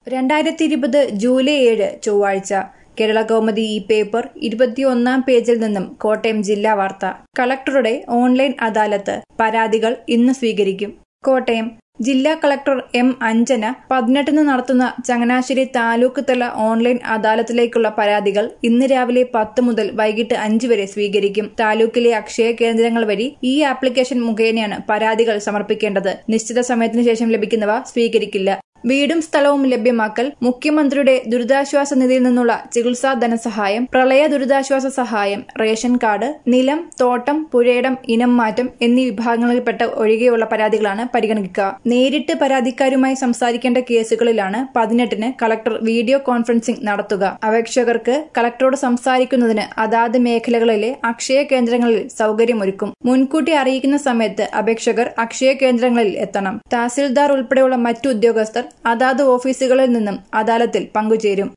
രണ്ടായിരത്തി ഇരുപത് ജൂലൈ ഏഴ് ചൊവ്വാഴ്ച കേരള കൗമുദി ഈ പേപ്പർ ഇരുപത്തിയൊന്നാം പേജിൽ നിന്നും കോട്ടയം ജില്ലാ വാർത്ത കളക്ടറുടെ ഓൺലൈൻ അദാലത്ത് പരാതികൾ ഇന്ന് സ്വീകരിക്കും കോട്ടയം ജില്ലാ കളക്ടർ എം അഞ്ജന പതിനെട്ടിന് നടത്തുന്ന ചങ്ങനാശ്ശേരി താലൂക്ക് തല ഓൺലൈൻ അദാലത്തിലേക്കുള്ള പരാതികൾ ഇന്ന് രാവിലെ പത്ത് മുതൽ വൈകിട്ട് അഞ്ച് വരെ സ്വീകരിക്കും താലൂക്കിലെ അക്ഷയ കേന്ദ്രങ്ങൾ വഴി ഈ ആപ്ലിക്കേഷൻ മുഖേനയാണ് പരാതികൾ സമർപ്പിക്കേണ്ടത് നിശ്ചിത സമയത്തിന് ശേഷം ലഭിക്കുന്നവ സ്വീകരിക്കില്ല വീടും സ്ഥലവും ലഭ്യമാക്കൽ മുഖ്യമന്ത്രിയുടെ ദുരിതാശ്വാസ നിധിയിൽ നിന്നുള്ള ചികിത്സാ ധനസഹായം പ്രളയ ദുരിതാശ്വാസ സഹായം റേഷൻ കാർഡ് നിലം തോട്ടം പുഴയിടം ഇനം മാറ്റം എന്നീ വിഭാഗങ്ങളിൽപ്പെട്ട ഒഴികെയുള്ള പരാതികളാണ് പരിഗണിക്കുക നേരിട്ട് പരാതിക്കാരുമായി സംസാരിക്കേണ്ട കേസുകളിലാണ് പതിനെട്ടിന് കളക്ടർ വീഡിയോ കോൺഫറൻസിംഗ് നടത്തുക അപേക്ഷകർക്ക് കളക്ടറോട് സംസാരിക്കുന്നതിന് അതാത് മേഖലകളിലെ അക്ഷയ കേന്ദ്രങ്ങളിൽ സൗകര്യമൊരുക്കും മുൻകൂട്ടി അറിയിക്കുന്ന സമയത്ത് അപേക്ഷകർ അക്ഷയ കേന്ദ്രങ്ങളിൽ എത്തണം തഹസിൽദാർ ഉൾപ്പെടെയുള്ള മറ്റു ഉദ്യോഗസ്ഥർ അതാത് ഓഫീസുകളിൽ നിന്നും അദാലത്തിൽ പങ്കുചേരും